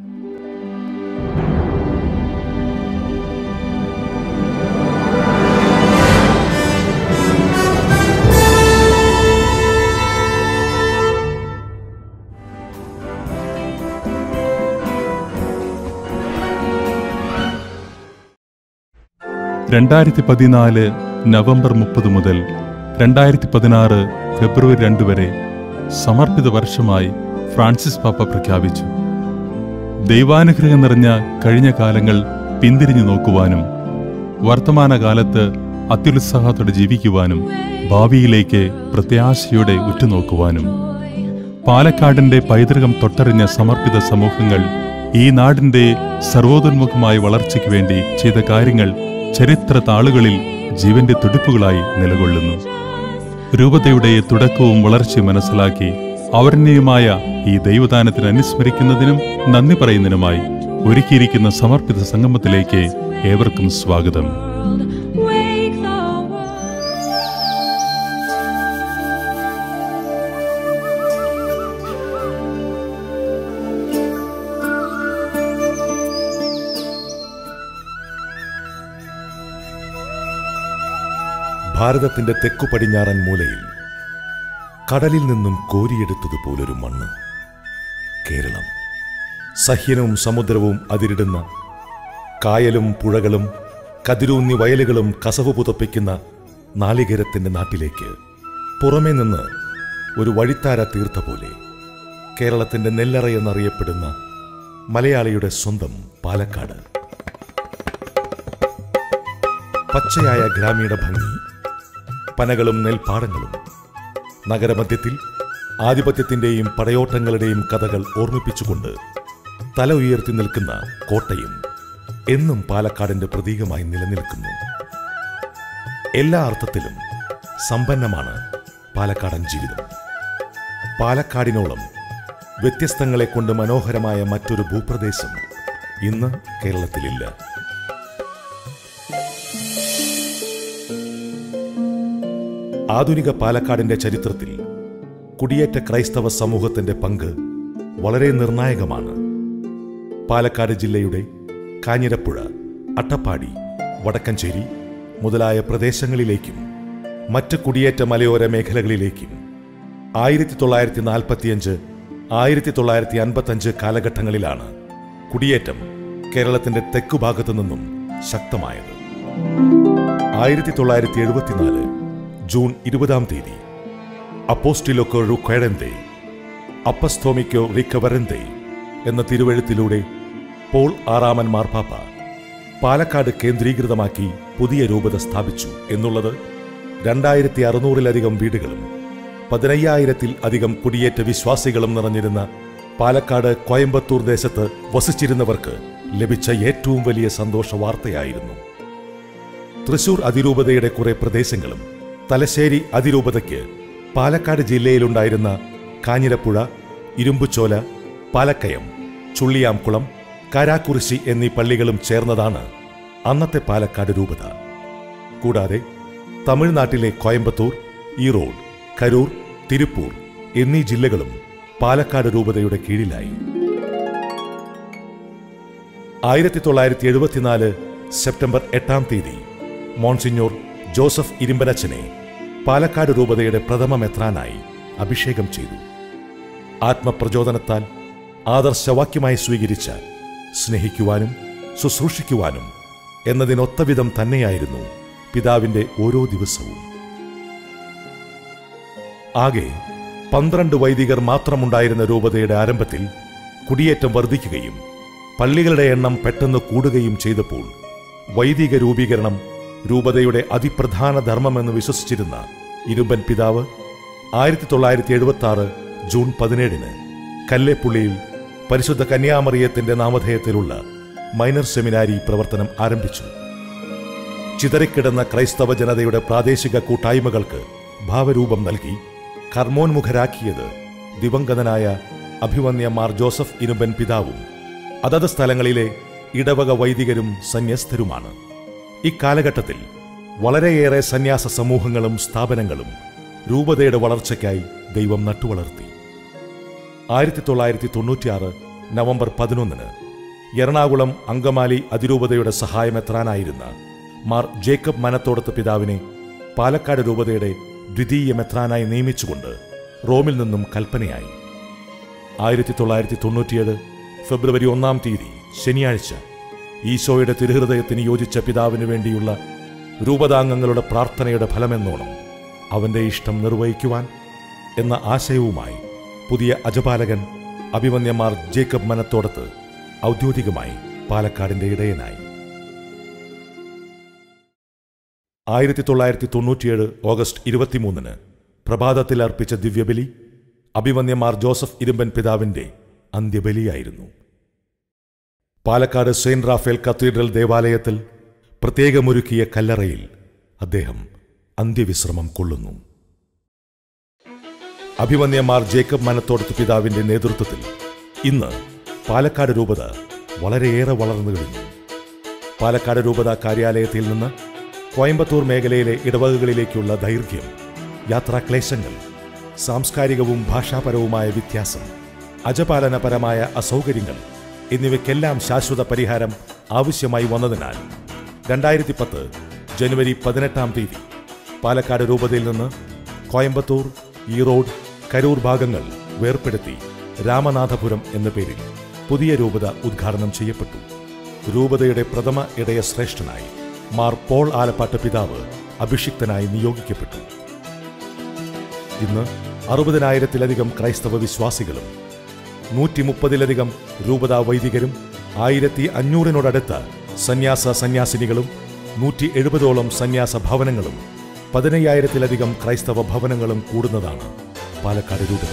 രണ്ടായിരത്തി പതിനാല് നവംബർ മുപ്പത് മുതൽ രണ്ടായിരത്തി പതിനാറ് ഫെബ്രുവരി രണ്ട് വരെ സമർപ്പിത വർഷമായി ഫ്രാൻസിസ് പാപ്പ പ്രഖ്യാപിച്ചു ദൈവാനുഗ്രഹം നിറഞ്ഞ കഴിഞ്ഞ കാലങ്ങൾ പിന്തിരിഞ്ഞു നോക്കുവാനും വർത്തമാനകാലത്ത് അത്യുത്സാഹത്തോടെ ജീവിക്കുവാനും ഭാവിയിലേക്ക് പ്രത്യാശയോടെ ഉറ്റുനോക്കുവാനും പാലക്കാടിന്റെ പൈതൃകം തൊട്ടറിഞ്ഞ സമർപ്പിത സമൂഹങ്ങൾ ഈ നാടിന്റെ സർവോന്മുഖമായ വളർച്ചയ്ക്ക് വേണ്ടി ചെയ്ത കാര്യങ്ങൾ ചരിത്ര താളുകളിൽ ജീവന്റെ തുടിപ്പുകളായി നിലകൊള്ളുന്നു രൂപതയുടെ തുടക്കവും വളർച്ചയും മനസ്സിലാക്കി അവരണ്യമായ ഈ ദൈവദാനത്തിന് അനുസ്മരിക്കുന്നതിനും നന്ദി പറയുന്നതിനുമായി ഒരുക്കിയിരിക്കുന്ന സമർപ്പിത സംഗമത്തിലേക്ക് ഏവർക്കും സ്വാഗതം Wake the world. ഭാരതത്തിന്റെ തെക്കു പടിഞ്ഞാറൻ മൂലയിൽ കടലിൽ നിന്നും കോരിയെടുത്തതുപോലൊരു മണ്ണ് കേരളം സഹ്യനവും സമുദ്രവും അതിരിടുന്ന കായലും പുഴകളും കതിരൂന്നി വയലുകളും കസവ് പുതപ്പിക്കുന്ന നാളികേരത്തിന്റെ നാട്ടിലേക്ക് പുറമേ നിന്ന് ഒരു വഴിത്താര തീർത്ത പോലെ കേരളത്തിന്റെ നെല്ലറ എന്നറിയപ്പെടുന്ന മലയാളിയുടെ സ്വന്തം പാലക്കാട് പച്ചയായ ഗ്രാമീണ ഭംഗി പനകളും നെൽപ്പാടങ്ങളും നഗരമധ്യത്തിൽ ആധിപത്യത്തിന്റെയും പടയോട്ടങ്ങളുടെയും കഥകൾ ഓർമ്മിപ്പിച്ചുകൊണ്ട് തല ഉയർത്തി നിൽക്കുന്ന കോട്ടയും എന്നും പാലക്കാടിന്റെ പ്രതീകമായി നിലനിൽക്കുന്നു എല്ലാ അർത്ഥത്തിലും സമ്പന്നമാണ് പാലക്കാടൻ ജീവിതം പാലക്കാടിനോളം വ്യത്യസ്തങ്ങളെ കൊണ്ട് മനോഹരമായ മറ്റൊരു ഭൂപ്രദേശം ഇന്ന് കേരളത്തിലില്ല ആധുനിക പാലക്കാടിന്റെ ചരിത്രത്തിൽ കുടിയേറ്റ ക്രൈസ്തവ സമൂഹത്തിന്റെ പങ്ക് വളരെ നിർണായകമാണ് പാലക്കാട് ജില്ലയുടെ കാഞ്ഞിരപ്പുഴ അട്ടപ്പാടി വടക്കഞ്ചേരി മുതലായ പ്രദേശങ്ങളിലേക്കും മറ്റ് കുടിയേറ്റ മലയോര മേഖലകളിലേക്കും ആയിരത്തി തൊള്ളായിരത്തി നാൽപ്പത്തിയഞ്ച് ആയിരത്തി തൊള്ളായിരത്തി അൻപത്തഞ്ച് കാലഘട്ടങ്ങളിലാണ് കുടിയേറ്റം കേരളത്തിന്റെ തെക്കുഭാഗത്തു നിന്നും ശക്തമായത് ആയിരത്തി തൊള്ളായിരത്തി എഴുപത്തിനാല് ജൂൺ ഇരുപതാം തീയതി അപ്പോസ്റ്റിലൊക്കോ റുക്കേഡന്തെ അപ്പസ്തോമിക്കോ റിക്കവറന്തെ എന്ന തിരുവഴുത്തിലൂടെ പോൾ ആറാമൻ മാർപ്പാപ്പ പാലക്കാട് കേന്ദ്രീകൃതമാക്കി പുതിയ രൂപത സ്ഥാപിച്ചു എന്നുള്ളത് രണ്ടായിരത്തി അറുന്നൂറിലധികം വീടുകളും പതിനയ്യായിരത്തിൽ അധികം കുടിയേറ്റ വിശ്വാസികളും നിറഞ്ഞിരുന്ന പാലക്കാട് കോയമ്പത്തൂർ ദേശത്ത് വസിച്ചിരുന്നവർക്ക് ലഭിച്ച ഏറ്റവും വലിയ സന്തോഷ വാർത്തയായിരുന്നു തൃശൂർ അതിരൂപതയുടെ കുറെ പ്രദേശങ്ങളും തലശ്ശേരി അതിരൂപതയ്ക്ക് പാലക്കാട് ജില്ലയിലുണ്ടായിരുന്ന കാഞ്ഞിരപ്പുഴ ഇരുമ്പുചോല പാലക്കയം ചുള്ളിയാംകുളം കാരാക്കുറിശി എന്നീ പള്ളികളും ചേർന്നതാണ് അന്നത്തെ പാലക്കാട് രൂപത കൂടാതെ തമിഴ്നാട്ടിലെ കോയമ്പത്തൂർ ഈറോഡ് കരൂർ തിരുപ്പൂർ എന്നീ ജില്ലകളും പാലക്കാട് രൂപതയുടെ കീഴിലായി ആയിരത്തി തൊള്ളായിരത്തി എഴുപത്തിനാല് സെപ്റ്റംബർ എട്ടാം തീയതി മോൺസിഞ്ഞോർ ജോസഫ് ഇരുമ്പനച്ചനെ പാലക്കാട് രൂപതയുടെ പ്രഥമ മെത്രാനായി അഭിഷേകം ചെയ്തു ആത്മപ്രചോദനത്താൽ ആദർശവാക്യമായി സ്വീകരിച്ച സ്നേഹിക്കുവാനും ശുശ്രൂഷിക്കുവാനും എന്നതിനൊത്തവിധം തന്നെയായിരുന്നു പിതാവിന്റെ ഓരോ ദിവസവും ആകെ പന്ത്രണ്ട് വൈദികർ മാത്രമുണ്ടായിരുന്ന രൂപതയുടെ ആരംഭത്തിൽ കുടിയേറ്റം വർദ്ധിക്കുകയും പള്ളികളുടെ എണ്ണം പെട്ടെന്ന് കൂടുകയും ചെയ്തപ്പോൾ വൈദിക രൂപീകരണം രൂപതയുടെ അതിപ്രധാന ധർമ്മമെന്ന് വിശ്വസിച്ചിരുന്ന ഇരുമ്പൻ പിതാവ് ആയിരത്തി തൊള്ളായിരത്തി എഴുപത്തി ആറ് ജൂൺ പതിനേഴിന് കല്ലേപ്പുള്ളിയിൽ പരിശുദ്ധ കന്യാമറിയത്തിന്റെ നാമധേയത്തിലുള്ള മൈനർ സെമിനാരി പ്രവർത്തനം ആരംഭിച്ചു ചിതറിക്കിടന്ന ക്രൈസ്തവ ജനതയുടെ പ്രാദേശിക കൂട്ടായ്മകൾക്ക് ഭാവരൂപം നൽകി കർമ്മോന്മുഖരാക്കിയത് ദിവംഗതനായ അഭിമന്യ മാർ ജോസഫ് ഇരുമ്പൻ പിതാവും അതത് സ്ഥലങ്ങളിലെ ഇടവക വൈദികരും സന്യസ്തരുമാണ് ഇക്കാലഘട്ടത്തിൽ വളരെയേറെ സന്യാസ സമൂഹങ്ങളും സ്ഥാപനങ്ങളും രൂപതയുടെ വളർച്ചയ്ക്കായി ദൈവം നട്ടുവളർത്തി ആയിരത്തി തൊള്ളായിരത്തി തൊണ്ണൂറ്റിയാറ് നവംബർ പതിനൊന്നിന് എറണാകുളം അങ്കമാലി അതിരൂപതയുടെ സഹായമെത്രാനായിരുന്ന മാർ ജേക്കബ് മനത്തോടത്ത് പിതാവിനെ പാലക്കാട് രൂപതയുടെ ദ്വിതീയ മെത്രാനായി നിയമിച്ചുകൊണ്ട് റോമിൽ നിന്നും കൽപ്പനയായി ആയിരത്തി തൊള്ളായിരത്തി തൊണ്ണൂറ്റിയേഴ് ഫെബ്രുവരി ഒന്നാം തീയതി ശനിയാഴ്ച ഈശോയുടെ തിരുഹൃദയത്തിന് യോജിച്ച പിതാവിന് വേണ്ടിയുള്ള രൂപതാംഗങ്ങളുടെ പ്രാർത്ഥനയുടെ ഫലമെന്നോണം അവന്റെ ഇഷ്ടം നിർവഹിക്കുവാൻ എന്ന ആശയവുമായി പുതിയ അജപാലകൻ അഭിമന്യമാർ ജേക്കബ് മനത്തോടത്ത് ഔദ്യോഗികമായി പാലക്കാടിന്റെ ഇടയനായി ആയിരത്തി തൊള്ളായിരത്തി തൊണ്ണൂറ്റിയേഴ് ഓഗസ്റ്റ് ഇരുപത്തിമൂന്നിന് പ്രഭാതത്തിൽ അർപ്പിച്ച ദിവ്യബലി അഭിമന്യമാർ ജോസഫ് ഇരുമ്പൻ പിതാവിന്റെ അന്ത്യബലിയായിരുന്നു പാലക്കാട് സെയിന്റ് റാഫേൽ കത്തീഡ്രൽ ദേവാലയത്തിൽ പ്രത്യേകമൊരുക്കിയ കല്ലറയിൽ അദ്ദേഹം അന്ത്യവിശ്രമം കൊള്ളുന്നു അഭിമന്യമാർ ജേക്കബ് മനത്തോടത്ത് പിതാവിന്റെ നേതൃത്വത്തിൽ ഇന്ന് പാലക്കാട് രൂപത വളരെയേറെ വളർന്നു കഴിഞ്ഞു പാലക്കാട് രൂപത കാര്യാലയത്തിൽ നിന്ന് കോയമ്പത്തൂർ മേഖലയിലെ ഇടവകകളിലേക്കുള്ള ദൈർഘ്യം യാത്രാക്ലേശങ്ങൾ സാംസ്കാരികവും ഭാഷാപരവുമായ വ്യത്യാസം അജപാലനപരമായ അസൗകര്യങ്ങൾ എന്നിവയ്ക്കെല്ലാം ശാശ്വത പരിഹാരം ആവശ്യമായി വന്നതിനാൽ രണ്ടായിരത്തി പത്ത് ജനുവരി പതിനെട്ടാം തീയതി പാലക്കാട് രൂപതയിൽ നിന്ന് കോയമ്പത്തൂർ ഈറോഡ് കരൂർ ഭാഗങ്ങൾ വേർപ്പെടുത്തി രാമനാഥപുരം എന്ന പേരിൽ പുതിയ രൂപത ഉദ്ഘാടനം ചെയ്യപ്പെട്ടു രൂപതയുടെ പ്രഥമ ഇടയ ശ്രേഷ്ഠനായി മാർ പോൾ ആലപ്പാട്ട് പിതാവ് അഭിഷിക്തനായി നിയോഗിക്കപ്പെട്ടു ഇന്ന് അറുപതിനായിരത്തിലധികം ക്രൈസ്തവ വിശ്വാസികളും നൂറ്റി മുപ്പതിലധികം രൂപതാ വൈദികരും ആയിരത്തി അഞ്ഞൂറിനോടടുത്ത സന്യാസ സന്യാസിനികളും നൂറ്റി എഴുപതോളം സന്യാസ ഭവനങ്ങളും പതിനയ്യായിരത്തിലധികം ക്രൈസ്തവ ഭവനങ്ങളും കൂടുന്നതാണ് പാലക്കാട് രൂപത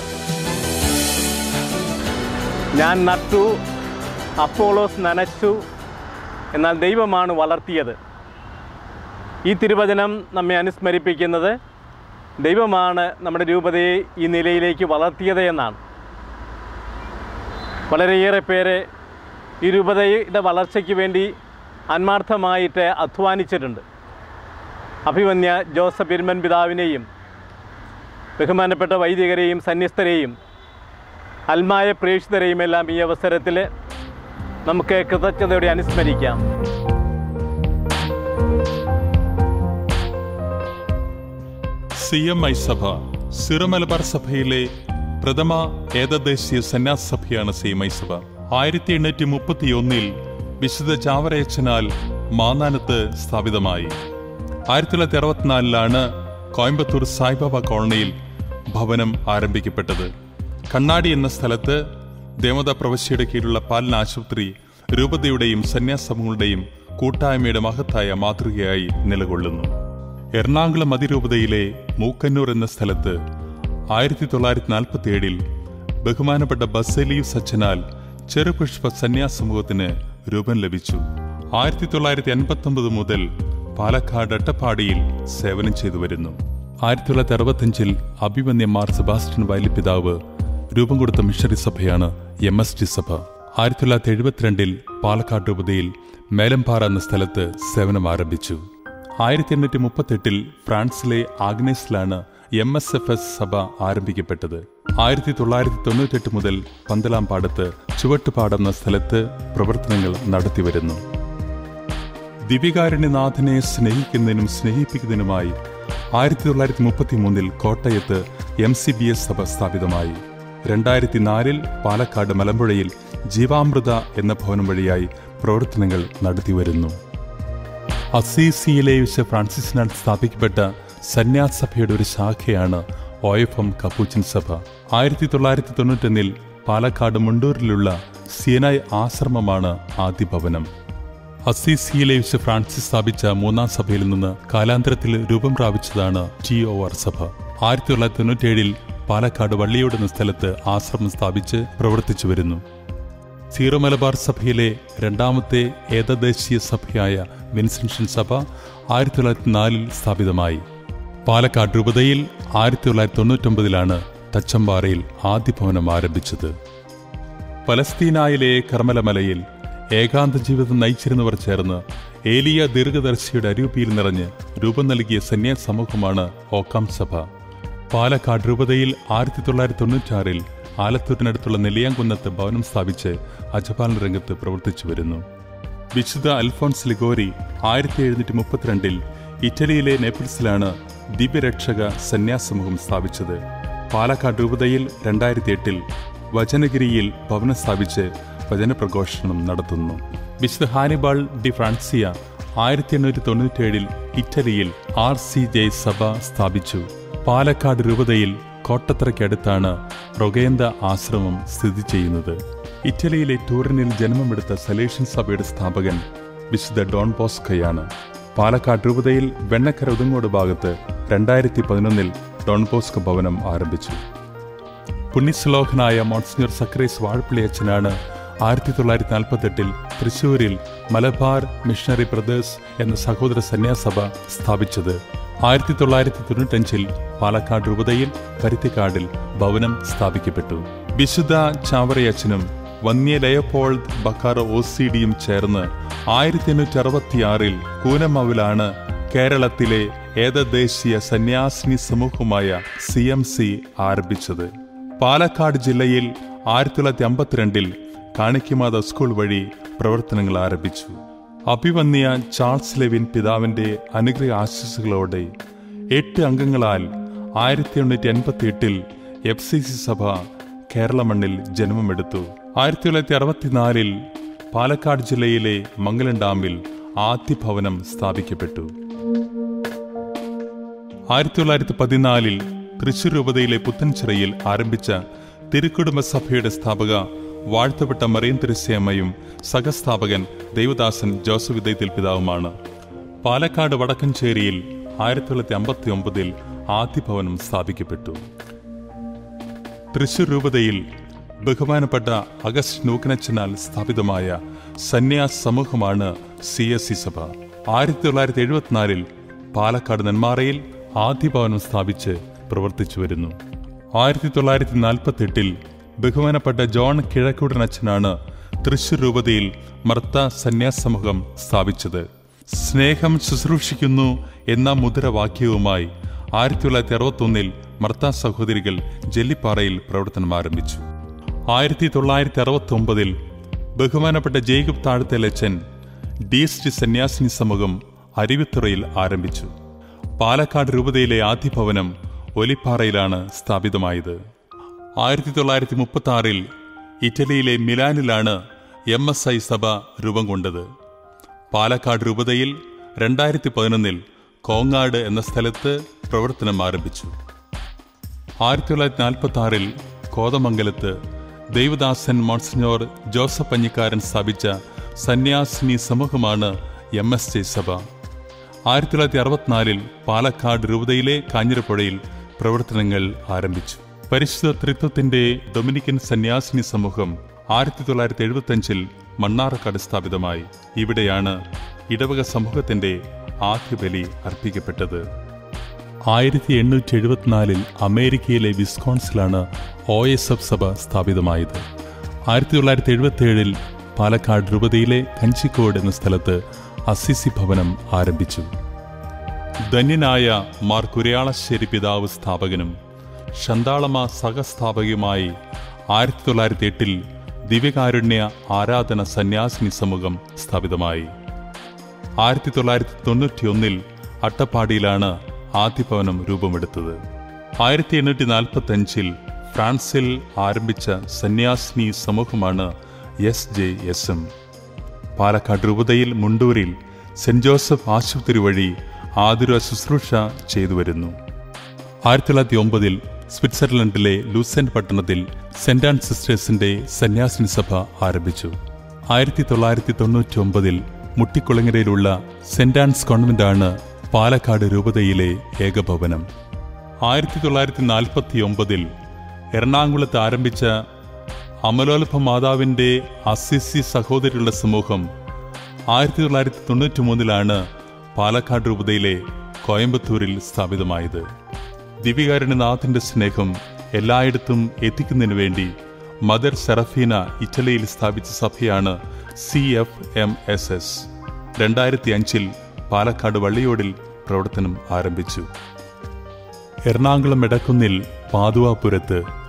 ഞാൻ നട്ടു അപ്പോളോസ് നനച്ചു എന്നാൽ ദൈവമാണ് വളർത്തിയത് ഈ തിരുവചനം നമ്മെ അനുസ്മരിപ്പിക്കുന്നത് ദൈവമാണ് നമ്മുടെ രൂപതയെ ഈ നിലയിലേക്ക് വളർത്തിയത് എന്നാണ് വളരെയേറെ പേരെ ഈ രൂപതയുടെ വളർച്ചയ്ക്ക് വേണ്ടി ആത്മാർത്ഥമായിട്ട് അധ്വാനിച്ചിട്ടുണ്ട് അഭിമന്യ ജോസഫ് ഇരുമൻ പിതാവിനെയും ബഹുമാനപ്പെട്ട വൈദികരെയും സന്യസ്തരെയും അൽമായ പ്രേക്ഷിതരെയും എല്ലാം ഈ അവസരത്തിൽ നമുക്ക് കൃതജ്ഞതയോടെ അനുസ്മരിക്കാം സി എം ഐ സഭ സിറമലബാർ സഭയിലെ പ്രഥമ ഏകദേശീയ സന്യാസ സഭയാണ് സി എം ഐ സഭ ആയിരത്തി എണ്ണൂറ്റി മുപ്പത്തി ഒന്നിൽ വിശുദ്ധ ചാവറയച്ചനാൽ മാന്നാനത്ത് സ്ഥാപിതമായി ആയിരത്തി തൊള്ളായിരത്തി അറുപത്തിനാലിലാണ് കോയമ്പത്തൂർ സായിബാബ കോളനിയിൽ ഭവനം ആരംഭിക്കപ്പെട്ടത് കണ്ണാടി എന്ന സ്ഥലത്ത് ദേവത പ്രവശ്യയുടെ കീഴിലുള്ള പാലന ആശുപത്രി രൂപതയുടെയും സന്യാസമങ്ങളുടെയും കൂട്ടായ്മയുടെ മഹത്തായ മാതൃകയായി നിലകൊള്ളുന്നു എറണാകുളം അതിരൂപതയിലെ മൂക്കന്നൂർ എന്ന സ്ഥലത്ത് ആയിരത്തി തൊള്ളായിരത്തി നാൽപ്പത്തി ഏഴിൽ ബഹുമാനപ്പെട്ട ബസേലിയു സച്ചനാൽ ചെറുപുഷ്പ സന്യാസ സമൂഹത്തിന് രൂപം ലഭിച്ചു ആയിരത്തി തൊള്ളായിരത്തി അൻപത്തി ഒമ്പത് മുതൽ പാലക്കാട് അട്ടപ്പാടിയിൽ സേവനം ചെയ്തു വരുന്നു ആയിരത്തി തൊള്ളായിരത്തി അറുപത്തിയഞ്ചിൽ അഭിമന്യം മാർ സെബാസ്റ്റ്യൻ വയലിപ്പിതാവ് രൂപം കൊടുത്ത മിഷണറി സഭയാണ് എം എസ് ടി സഭ ആയിരത്തി തൊള്ളായിരത്തി എഴുപത്തിരണ്ടിൽ പാലക്കാട് രൂപതയിൽ മേലമ്പാറ എന്ന സ്ഥലത്ത് സേവനം ആരംഭിച്ചു ആയിരത്തി എണ്ണൂറ്റി മുപ്പത്തെട്ടിൽ ഫ്രാൻസിലെ ആഗ്നേസിലാണ് എം എസ് എഫ് എസ് സഭ ആരംഭിക്കപ്പെട്ടത് ആയിരത്തി തൊള്ളായിരത്തി തൊണ്ണൂറ്റെട്ട് മുതൽ പന്തലാംപാടത്ത് ചുവട്ടുപാടം എന്ന സ്ഥലത്ത് പ്രവർത്തനങ്ങൾ നടത്തിവരുന്നു ദിവികാരുണ്യനാഥനെ സ്നേഹിക്കുന്നതിനും സ്നേഹിപ്പിക്കുന്നതിനുമായി ആയിരത്തി തൊള്ളായിരത്തി മുപ്പത്തി മൂന്നിൽ കോട്ടയത്ത് എം സി ബി എസ് സഭ സ്ഥാപിതമായി രണ്ടായിരത്തി നാലിൽ പാലക്കാട് മലമ്പുഴയിൽ ജീവാമൃത എന്ന ഭവനം വഴിയായി പ്രവർത്തനങ്ങൾ നടത്തിവരുന്നു അസീസിയിലെ വിശ ഫ്രാൻസിസിനാൽ സ്ഥാപിക്കപ്പെട്ട സന്യാസ സഭയുടെ ഒരു ശാഖയാണ് ഒ എഫ് എം കപ്പൂച്ചിൻ സഭ ആയിരത്തി തൊള്ളായിരത്തി തൊണ്ണൂറ്റൊന്നിൽ പാലക്കാട് മുണ്ടൂരിലുള്ള സിയനായ് ആശ്രമമാണ് ആദ്യ ഭവനം അസീസിയിലെ വിശ ഫ്രാൻസിസ് സ്ഥാപിച്ച മൂന്നാം സഭയിൽ നിന്ന് കാലാന്തരത്തിൽ രൂപം പ്രാപിച്ചതാണ് ടി ഒ ആർ സഭ ആയിരത്തി തൊള്ളായിരത്തി തൊണ്ണൂറ്റേഴിൽ പാലക്കാട് വള്ളിയോട് എന്ന സ്ഥലത്ത് ആശ്രമം സ്ഥാപിച്ച് പ്രവർത്തിച്ചു വരുന്നു സീറോ മലബാർ സഭയിലെ രണ്ടാമത്തെ ഏകദേശീയ സഭയായ വിൻസെൻഷൻ സഭ ആയിരത്തി തൊള്ളായിരത്തി നാലിൽ സ്ഥാപിതമായി പാലക്കാട് രൂപതയിൽ ആയിരത്തി തൊള്ളായിരത്തി തൊണ്ണൂറ്റൊമ്പതിലാണ് തച്ചമ്പാറയിൽ ആദ്യ ഭവനം ആരംഭിച്ചത് പലസ്തീനായിലെ കർമ്മലമലയിൽ ഏകാന്ത ജീവിതം നയിച്ചിരുന്നവർ ചേർന്ന് ഏലിയ ദീർഘദർശിയുടെ അരൂപിയിൽ നിറഞ്ഞ് രൂപം നൽകിയ സന്യാസ സമൂഹമാണ് ഓക്കാം സഭ പാലക്കാട് രൂപതയിൽ ആയിരത്തി തൊള്ളായിരത്തി തൊണ്ണൂറ്റാറിൽ ആലത്തൂരിനടുത്തുള്ള നെല്ലിയാംകുന്നത്ത് ഭവനം സ്ഥാപിച്ച് അജപാലന രംഗത്ത് പ്രവർത്തിച്ചു വരുന്നു വിശുദ്ധ അൽഫോൺസ് ലിഗോരി ആയിരത്തി എഴുന്നൂറ്റി മുപ്പത്തിരണ്ടിൽ ഇറ്റലിയിലെ നേപ്പിൾസിലാണ് ദിവ്യരക്ഷക സന്യാസമൂഹം സ്ഥാപിച്ചത് പാലക്കാട് രൂപതയിൽ രണ്ടായിരത്തി എട്ടിൽ വചനഗിരിയിൽ ഭവനം സ്ഥാപിച്ച് വചനപ്രഘോഷണം നടത്തുന്നു വിശുദ്ധ ഹാനിബാൾ ഡി ഫ്രാൻസിയ ആയിരത്തി എണ്ണൂറ്റി തൊണ്ണൂറ്റിയേഴിൽ ഇറ്റലിയിൽ ആർ സി ജെ സഭ സ്ഥാപിച്ചു പാലക്കാട് രൂപതയിൽ കോട്ടത്തറയ്ക്കടുത്താണ് റൊഗേന്ത ആശ്രമം സ്ഥിതി ചെയ്യുന്നത് ഇറ്റലിയിലെ ടൂറിനിൽ ജന്മമെടുത്ത സലേഷ്യൻ സഭയുടെ സ്ഥാപകൻ വിശുദ്ധ ഡോൺ ബോസ്കയാണ് പാലക്കാട് രൂപതയിൽ വെണ്ണക്കര ഉദങ്ങോട് ഭാഗത്ത് രണ്ടായിരത്തി പതിനൊന്നിൽ ഡോൺ ബോസ്കോ ഭവനം ആരംഭിച്ചു പുണ്യശ്ലോകനായ മോൺസിഞ്ഞർ സക്രേസ് വാഴപ്പിള്ളി അച്ഛനാണ് ആയിരത്തി തൊള്ളായിരത്തി നാൽപ്പത്തെട്ടിൽ തൃശൂരിൽ മലബാർ മിഷണറി ബ്രദേഴ്സ് എന്ന സഹോദര സന്യാസഭ സ്ഥാപിച്ചത് ആയിരത്തി തൊള്ളായിരത്തി തൊണ്ണൂറ്റഞ്ചിൽ പാലക്കാട് രൂപതയിൽ പരുത്തിക്കാടിൽ ഭവനം സ്ഥാപിക്കപ്പെട്ടു വിശുദ്ധ ചാവറയച്ചനും വന്യ ലയപോൾഡ് ബക്കാറ ഒ സി ഡിയും ചേർന്ന് ആയിരത്തി എണ്ണൂറ്റി അറുപത്തിയാറിൽ കൂനമവിലാണ് കേരളത്തിലെ ഏകദേശീയ സന്യാസിനി സമൂഹമായ സി എം സി ആരംഭിച്ചത് പാലക്കാട് ജില്ലയിൽ ആയിരത്തി തൊള്ളായിരത്തി അമ്പത്തിരണ്ടിൽ കാണിക്കുമാത സ്കൂൾ വഴി പ്രവർത്തനങ്ങൾ ആരംഭിച്ചു അഭിവന്യ ചാൾസ് ലെവിൻ പിതാവിന്റെ അനുഗ്രഹ ആശംസകളോടെ എട്ട് അംഗങ്ങളാൽ ആയിരത്തി എണ്ണൂറ്റി എൺപത്തി എട്ടിൽ എഫ് സി സി സഭ കേരള മണ്ണിൽ ജന്മമെടുത്തു ആയിരത്തി തൊള്ളായിരത്തി അറുപത്തിനാലിൽ പാലക്കാട് ജില്ലയിലെ മംഗലം ഡാമിൽ ആദ്യ ഭവനം സ്ഥാപിക്കപ്പെട്ടു ആയിരത്തി തൊള്ളായിരത്തി പതിനാലിൽ തൃശൂർ രൂപതയിലെ പുത്തൻചിറയിൽ ആരംഭിച്ച തിരുക്കുടുംബ സഭയുടെ സ്ഥാപക വാഴ്ത്തപ്പെട്ട മറിയം തിരുസേമ്മയും സഹസ്ഥാപകൻ ദേവദാസൻ ജോസഫ് വിദയത്തിൽ പിതാവുമാണ് പാലക്കാട് വടക്കഞ്ചേരിയിൽ ആയിരത്തി തൊള്ളായിരത്തി അമ്പത്തി ഒമ്പതിൽ ആദ്യ ഭവനം സ്ഥാപിക്കപ്പെട്ടു തൃശൂർ രൂപതയിൽ ബഹുമാനപ്പെട്ട അഗസ്റ്റ് നൂക്കനച്ചനാൽ സ്ഥാപിതമായ സന്യാസ് സമൂഹമാണ് സി എസ് സി സഭ ആയിരത്തി തൊള്ളായിരത്തി എഴുപത്തിനാലിൽ പാലക്കാട് നെന്മാറയിൽ ആദ്യ ഭവനം സ്ഥാപിച്ച് പ്രവർത്തിച്ചു വരുന്നു ആയിരത്തി തൊള്ളായിരത്തി നാൽപ്പത്തി എട്ടിൽ ബഹുമാനപ്പെട്ട ജോൺ കിഴക്കൂടനച്ചനാണ് തൃശൂർ രൂപതയിൽ മർത്ത സന്യാസ് സമൂഹം സ്ഥാപിച്ചത് സ്നേഹം ശുശ്രൂഷിക്കുന്നു എന്ന മുദ്രാവാക്യവുമായി ആയിരത്തി തൊള്ളായിരത്തി അറുപത്തൊന്നിൽ മർത്ത സഹോദരികൾ ജെല്ലിപ്പാറയിൽ പ്രവർത്തനം ആരംഭിച്ചു ആയിരത്തി തൊള്ളായിരത്തി അറുപത്തി ഒമ്പതിൽ ബഹുമാനപ്പെട്ട ജേക്കബ് താഴത്തേലച്ചൻ ഡി എസ് ടി സന്യാസിനി സമൂഹം അരുവിത്തുറയിൽ ആരംഭിച്ചു പാലക്കാട് രൂപതയിലെ ആദ്യ ഭവനം ഒലിപ്പാറയിലാണ് സ്ഥാപിതമായത് ആയിരത്തി തൊള്ളായിരത്തി മുപ്പത്തി ആറിൽ ഇറ്റലിയിലെ മിലാനിലാണ് എം എസ് ഐ സഭ രൂപം കൊണ്ടത് പാലക്കാട് രൂപതയിൽ രണ്ടായിരത്തി പതിനൊന്നിൽ കോങ്ങാട് എന്ന സ്ഥലത്ത് പ്രവർത്തനം ആരംഭിച്ചു ആയിരത്തി തൊള്ളായിരത്തി നാൽപ്പത്തി ആറിൽ കോതമംഗലത്ത് ദേവദാസൻ മോൺസിഞ്ഞോർ ജോസഫ് പഞ്ഞിക്കാരൻ സ്ഥാപിച്ച സന്യാസിനി സമൂഹമാണ് എം എസ് ജെ സഭ ആയിരത്തി തൊള്ളായിരത്തി അറുപത്തിനാലിൽ പാലക്കാട് രൂപതയിലെ കാഞ്ഞിരപ്പുഴയിൽ പ്രവർത്തനങ്ങൾ ആരംഭിച്ചു പരിശുദ്ധ ത്രിത്വത്തിന്റെ ഡൊമിനിക്കൻ സന്യാസിനി സമൂഹം ആയിരത്തി തൊള്ളായിരത്തി എഴുപത്തിയഞ്ചിൽ മണ്ണാറക്കാട് സ്ഥാപിതമായി ഇവിടെയാണ് ഇടവക സമൂഹത്തിന്റെ ആദ്യ ബലി അർപ്പിക്കപ്പെട്ടത് ആയിരത്തി എണ്ണൂറ്റി എഴുപത്തിനാലിൽ അമേരിക്കയിലെ വിസ്കോൺസിലാണ് ഒ എസ് എഫ് സഭ സ്ഥാപിതമായത് ആയിരത്തി തൊള്ളായിരത്തി എഴുപത്തിയേഴിൽ പാലക്കാട് രൂപതയിലെ കഞ്ചിക്കോട് എന്ന സ്ഥലത്ത് അസിസി ഭവനം ആരംഭിച്ചു ധന്യനായ മാർ കുരയാളശ്ശേരി പിതാവ് സ്ഥാപകനും ശന്താളമ സഹസ്ഥാപകയുമായി ആയിരത്തി തൊള്ളായിരത്തി എട്ടിൽ ദിവ്യകാരുണ്യ ആരാധന സന്യാസിനി സമൂഹം സ്ഥാപിതമായി ആയിരത്തി തൊള്ളായിരത്തി തൊണ്ണൂറ്റിയൊന്നിൽ അട്ടപ്പാടിയിലാണ് ആദ്യ ഭവനം രൂപമെടുത്തത് ആയിരത്തി എണ്ണൂറ്റി നാൽപ്പത്തി അഞ്ചിൽ ഫ്രാൻസിൽ ആരംഭിച്ച സന്യാസിനി സമൂഹമാണ് S J S M Palakkad രൂപതയിൽ മുണ്ടൂരിൽ സെന്റ് ജോസഫ് ആശുപത്രി വഴി ആതുര ശുശ്രൂഷ ചെയ്തു വരുന്നു ആയിരത്തി തൊള്ളായിരത്തി ഒമ്പതിൽ സ്വിറ്റ്സർലൻഡിലെ ലൂസെന്റ് പട്ടണത്തിൽ സെന്റ് ആൻഡ് സിസ്റ്റേഴ്സിന്റെ സന്യാസിനി സഭ ആരംഭിച്ചു ആയിരത്തി തൊള്ളായിരത്തി തൊണ്ണൂറ്റി ഒമ്പതിൽ മുട്ടിക്കുളങ്ങരയിലുള്ള സെന്റ് ആൻസ് കോൺവെന്റാണ് പാലക്കാട് രൂപതയിലെ ഏകഭവനം ആയിരത്തി തൊള്ളായിരത്തി നാൽപ്പത്തി ഒമ്പതിൽ എറണാകുളത്ത് ആരംഭിച്ച അമലോത്ഭ മാതാവിന്റെ അസിസി സഹോദരികളുടെ സമൂഹം ആയിരത്തി തൊള്ളായിരത്തി തൊണ്ണൂറ്റി മൂന്നിലാണ് പാലക്കാട് രൂപതയിലെ കോയമ്പത്തൂരിൽ സ്ഥാപിതമായത് ദിവികാരുണ്യനാഥന്റെ സ്നേഹം എല്ലായിടത്തും എത്തിക്കുന്നതിനു വേണ്ടി മദർ സെറഫീന ഇറ്റലിയിൽ സ്ഥാപിച്ച സഭയാണ് C F M S S രണ്ടായിരത്തി അഞ്ചിൽ പാലക്കാട് വള്ളിയോടിൽ പ്രവർത്തനം ആരംഭിച്ചു എറണാകുളം എടക്കുന്നിൽ പാതുവാപുരത്ത്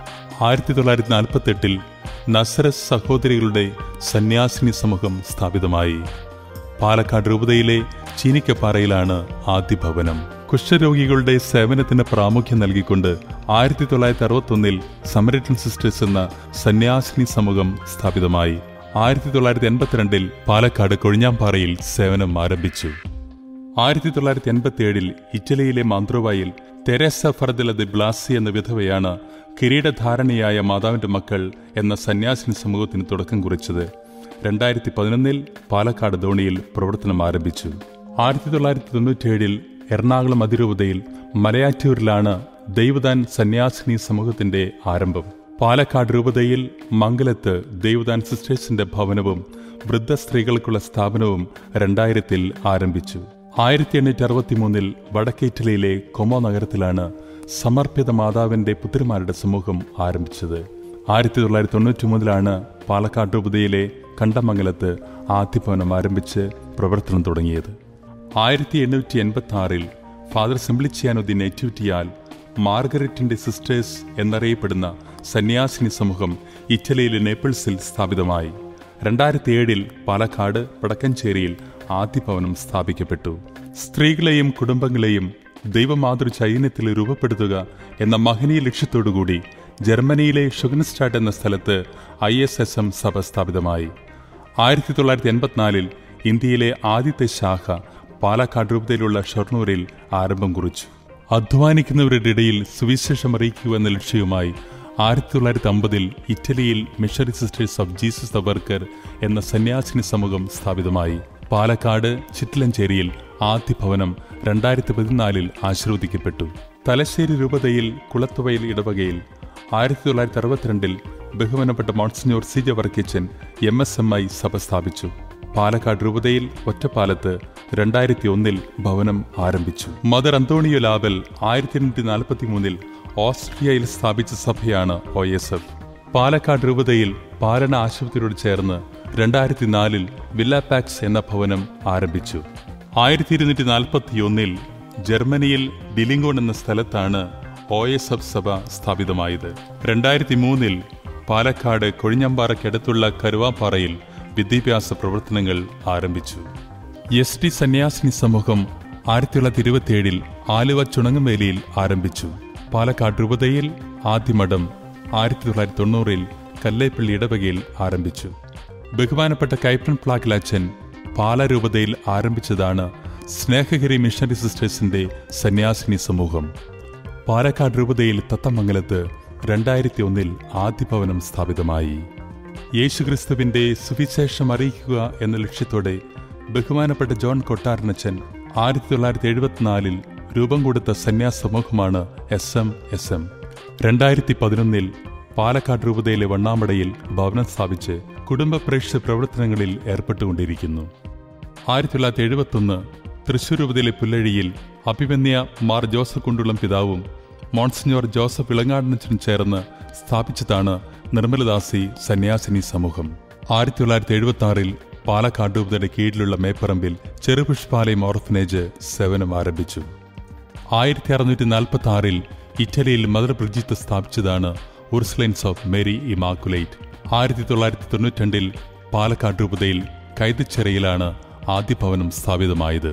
ആയിരത്തി തൊള്ളായിരത്തി നാൽപ്പത്തി എട്ടിൽ നസറസ് സഹോദരികളുടെ സന്യാസിനി സമൂഹം സ്ഥാപിതമായി പാലക്കാട് രൂപതയിലെ ചീനിക്കപ്പാറയിലാണ് ആദ്യ ഭവനം കുഷ്ഠരോഗികളുടെ സേവനത്തിന് പ്രാമുഖ്യം നൽകിക്കൊണ്ട് ആയിരത്തി തൊള്ളായിരത്തി അറുപത്തൊന്നിൽ സമരറ്റൻ സിസ്റ്റേഴ്സ് എന്ന സന്യാസിനി സമൂഹം സ്ഥാപിതമായി ആയിരത്തി തൊള്ളായിരത്തി എൺപത്തിരണ്ടിൽ പാലക്കാട് കൊഴിഞ്ഞാമ്പാറയിൽ സേവനം ആരംഭിച്ചു ആയിരത്തി തൊള്ളായിരത്തി എൺപത്തി ഏഴിൽ ഇറ്റലിയിലെ മാന്ത്രോവായിൽ തെരേസ ഫർദില ദി ബ്ലാസി എന്ന വിധവയാണ് കിരീടധാരണിയായ മാതാവിന്റെ മക്കൾ എന്ന സന്യാസിനി സമൂഹത്തിന് തുടക്കം കുറിച്ചത് രണ്ടായിരത്തി പതിനൊന്നിൽ പാലക്കാട് ധോണിയിൽ പ്രവർത്തനം ആരംഭിച്ചു ആയിരത്തി തൊള്ളായിരത്തി തൊണ്ണൂറ്റിയേഴിൽ എറണാകുളം അതിരൂപതയിൽ മലയാറ്റൂരിലാണ് ദൈവദാൻ സന്യാസിനി സമൂഹത്തിന്റെ ആരംഭം പാലക്കാട് രൂപതയിൽ മംഗലത്ത് ദൈവദാൻ സിസ്റ്റേഴ്സിന്റെ ഭവനവും വൃദ്ധ സ്ത്രീകൾക്കുള്ള സ്ഥാപനവും രണ്ടായിരത്തിൽ ആരംഭിച്ചു ആയിരത്തി എണ്ണൂറ്റി അറുപത്തി മൂന്നിൽ വടക്കേ ഇറ്റലിയിലെ കൊമോ നഗരത്തിലാണ് സമർപ്പിത മാതാവിന്റെ പുത്രിമാരുടെ സമൂഹം ആരംഭിച്ചത് ആയിരത്തി തൊള്ളായിരത്തി തൊണ്ണൂറ്റി മൂന്നിലാണ് പാലക്കാട് രൂപതയിലെ കണ്ടമംഗലത്ത് ആദ്യഭവനം ആരംഭിച്ച് പ്രവർത്തനം തുടങ്ങിയത് ആയിരത്തി എണ്ണൂറ്റി എൺപത്തി ആറിൽ ഫാദർ സിംപ്ലിച്ചിയാനോ ദി നേറ്റിവിറ്റിയാൽ മാർഗരറ്റിന്റെ സിസ്റ്റേഴ്സ് എന്നറിയപ്പെടുന്ന സന്യാസിനി സമൂഹം ഇറ്റലിയിലെ നേപ്പിൾസിൽ സ്ഥാപിതമായി രണ്ടായിരത്തി ഏഴിൽ പാലക്കാട് വടക്കഞ്ചേരിയിൽ ആദ്യ ഭവനം സ്ഥാപിക്കപ്പെട്ടു സ്ത്രീകളെയും കുടുംബങ്ങളെയും ദൈവമാതൃ ചൈതന്യത്തിൽ രൂപപ്പെടുത്തുക എന്ന മഹനീയ ലക്ഷ്യത്തോടുകൂടി ജർമ്മനിയിലെ ഷുഗൻസ്റ്റാഡ് എന്ന സ്ഥലത്ത് ഐ എസ് എസ് എം സഭ സ്ഥാപിതമായി ആയിരത്തി തൊള്ളായിരത്തി എൺപത്തിനാലിൽ ഇന്ത്യയിലെ ആദ്യത്തെ ശാഖ പാലക്കാട് രൂപതയിലുള്ള ഷൊർണൂരിൽ ആരംഭം കുറിച്ചു അധ്വാനിക്കുന്നവരുടെ ഇടയിൽ സുവിശേഷം അറിയിക്കുക എന്ന ലക്ഷ്യവുമായി ആയിരത്തി തൊള്ളായിരത്തി അമ്പതിൽ ഇറ്റലിയിൽ missionary sisters of Jesus the worker എന്ന സന്യാസിനി സമൂഹം സ്ഥാപിതമായി പാലക്കാട് ചിറ്റിലഞ്ചേരിയിൽ ആദ്യ ഭവനം രണ്ടായിരത്തി പതിനാലിൽ ആശീർവദിക്കപ്പെട്ടു തലശ്ശേരി രൂപതയിൽ കുളത്തുവയൽ ഇടവകയിൽ ആയിരത്തി തൊള്ളായിരത്തി അറുപത്തിരണ്ടിൽ ബഹുമാനപ്പെട്ട monsignor C J Varkichan M S M I സഭ സ്ഥാപിച്ചു പാലക്കാട് രൂപതയിൽ ഒറ്റപ്പാലത്ത് രണ്ടായിരത്തി ഒന്നിൽ ഭവനം ആരംഭിച്ചു മദർ അന്തോണിയോ ലാബൽ ആയിരത്തി എണ്ണൂറ്റി നാൽപ്പത്തി മൂന്നിൽ ഓസ്ട്രിയയിൽ സ്ഥാപിച്ച സഭയാണ് ഒ എസ് എഫ് പാലക്കാട് രൂപതയിൽ പാലന ആശുപത്രിയോട് ചേർന്ന് രണ്ടായിരത്തി നാലിൽ വില്ലാപാക്സ് എന്ന ഭവനം ആരംഭിച്ചു ആയിരത്തി ഇരുന്നൂറ്റി നാൽപ്പത്തി ഒന്നിൽ ജർമ്മനിയിൽ ഡിലിംഗോൺ എന്ന സ്ഥലത്താണ് ഒ എസ് എഫ് സഭ സ്ഥാപിതമായത് രണ്ടായിരത്തി മൂന്നിൽ പാലക്കാട് കൊഴിഞ്ഞമ്പാറയ്ക്കടുത്തുള്ള കരുവാപ്പാറയിൽ വിദ്യാഭ്യാസ പ്രവർത്തനങ്ങൾ ആരംഭിച്ചു എസ് ടി സന്യാസിനി സമൂഹം ആയിരത്തി തൊള്ളായിരത്തി ഇരുപത്തിയേഴിൽ ആലുവ ചുണങ്ങുമേലിയിൽ ആരംഭിച്ചു പാലക്കാട് രൂപതയിൽ ആദ്യമഠം ആയിരത്തി തൊള്ളായിരത്തി തൊണ്ണൂറിൽ കല്ലേപ്പള്ളി ഇടവകയിൽ ആരംഭിച്ചു ബഹുമാനപ്പെട്ട കൈപ്പൻ പ്ലാക്കിലച്ചൻ പാലരൂപതയിൽ ആരംഭിച്ചതാണ് സ്നേഹഗിരി മിഷണറി സിസ്റ്റേഴ്സിന്റെ സന്യാസിനി സമൂഹം പാലക്കാട് രൂപതയിൽ തത്തമംഗലത്ത് രണ്ടായിരത്തി ഒന്നിൽ ആദ്യഭവനം സ്ഥാപിതമായി യേശുക്രിസ്തുവിന്റെ സുവിശേഷം അറിയിക്കുക എന്ന ലക്ഷ്യത്തോടെ ബഹുമാനപ്പെട്ട ജോൺ കൊട്ടാരനച്ചൻ ആയിരത്തി തൊള്ളായിരത്തി എഴുപത്തിനാലിൽ രൂപം കൊടുത്ത സന്യാസ സമൂഹമാണ് എസ് എം എസ് എം രണ്ടായിരത്തി പതിനൊന്നിൽ പാലക്കാട് രൂപതയിലെ വണ്ണാമടയിൽ ഭവനം സ്ഥാപിച്ച് കുടുംബ പ്രേക്ഷിത പ്രവർത്തനങ്ങളിൽ ഏർപ്പെട്ടുകൊണ്ടിരിക്കുന്നു ആയിരത്തി തൊള്ളായിരത്തി എഴുപത്തൊന്ന് തൃശൂർ രൂപതയിലെ പുല്ലഴിയിൽ അഭിമന്യ മാർ ജോസഫ് കുണ്ടുളം പിതാവും മോൺസിഞ്ഞോർ ജോസഫ് ഇളങ്ങാടനച്ചനും ചേർന്ന് സ്ഥാപിച്ചതാണ് നിർമ്മലദാസി സന്യാസിനി സമൂഹം ആയിരത്തി തൊള്ളായിരത്തി എഴുപത്തി ആറിൽ പാലക്കാട് രൂപതയുടെ കീഴിലുള്ള മേപ്പറമ്പിൽ ചെറുപുഷ്പാലയം ഓർഫനേജ് സേവനം ആരംഭിച്ചു ആയിരത്തി അറുന്നൂറ്റി നാൽപ്പത്തി ആറിൽ ഇറ്റലിയിൽ മദർ ബ്രിജിത്ത് സ്ഥാപിച്ചതാണ് ഉർസ്ലൈൻസ് ഓഫ് മേരി ഇമാക്കുലേറ്റ് ആയിരത്തി തൊള്ളായിരത്തി തൊണ്ണൂറ്റിരണ്ടിൽ പാലക്കാട് രൂപതയിൽ കൈതച്ചിറയിലാണ് ആദ്യ ഭവനം സ്ഥാപിതമായത്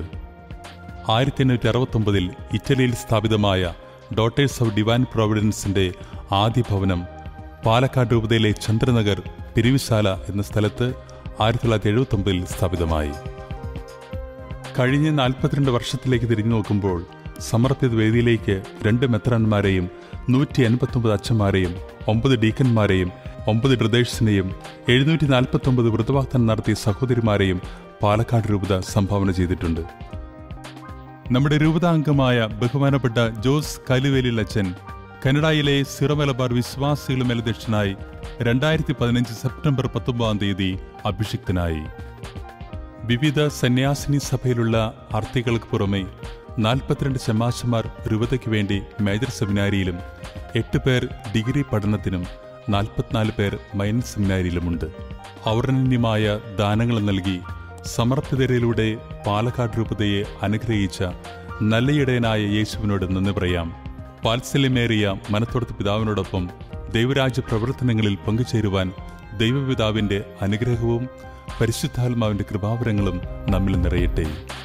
ആയിരത്തി എണ്ണൂറ്റി അറുപത്തൊമ്പതിൽ ഇറ്റലിയിൽ സ്ഥാപിതമായ ഡോട്ടേഴ്സ് ഓഫ് ഡിവൈൻ പ്രോവിഡൻസിന്റെ ആദ്യ ഭവനം പാലക്കാട് രൂപതയിലെ ചന്ദ്രനഗർ പിരിവിശാല എന്ന സ്ഥലത്ത് ആയിരത്തി തൊള്ളായിരത്തി എഴുപത്തൊമ്പതിൽ സ്ഥാപിതമായി കഴിഞ്ഞ നാൽപ്പത്തിരണ്ട് വർഷത്തിലേക്ക് തിരിഞ്ഞു നോക്കുമ്പോൾ സമർപ്പിത വേദിയിലേക്ക് രണ്ട് മെത്രാന്മാരെയും നൂറ്റി എൺപത്തൊമ്പത് അച്ഛന്മാരെയും ഒമ്പത് ഡീക്കന്മാരെയും ഒമ്പത് ബ്രദേഴ്സിനെയും എഴുന്നൂറ്റി നാൽപ്പത്തൊമ്പത് വ്രതവാഗ്ദാനം നടത്തിയ സഹോദരിമാരെയും പാലക്കാട് രൂപത സംഭാവന ചെയ്തിട്ടുണ്ട് നമ്മുടെ രൂപതാംഗമായ ബഹുമാനപ്പെട്ട ജോസ് കലുവേലിൽ അച്ഛൻ കനഡയിലെ സിറമലബാർ വിശ്വാസികളുടെ മേലധ്യക്ഷനായി രണ്ടായിരത്തി പതിനഞ്ച് സെപ്റ്റംബർ പത്തൊമ്പതാം തീയതി അഭിഷിക്തനായി വിവിധ സന്യാസിനി സഭയിലുള്ള അർത്ഥികൾക്ക് പുറമെ നാൽപ്പത്തിരണ്ട് ശമാശമാർ രൂപതയ്ക്ക് വേണ്ടി മേജർ സെമിനാരിയിലും എട്ട് പേർ ഡിഗ്രി പഠനത്തിനും നാൽപ്പത്തിനാല് പേർ മൈനർ സെമിനാരിയിലുമുണ്ട് ഔർണന്യമായ ദാനങ്ങൾ നൽകി സമർപ്പിതരയിലൂടെ പാലക്കാട് രൂപതയെ അനുഗ്രഹിച്ച നല്ലയിടയനായ യേശുവിനോട് നന്ദി പറയാം വാത്സല്യമേറിയ മനത്തോടത്ത് പിതാവിനോടൊപ്പം ദൈവരാജ്യ പ്രവർത്തനങ്ങളിൽ പങ്കുചേരുവാൻ ദൈവപിതാവിൻ്റെ അനുഗ്രഹവും പരിശുദ്ധാത്മാവിൻ്റെ കൃപാവരങ്ങളും നമ്മിൽ നിറയട്ടെ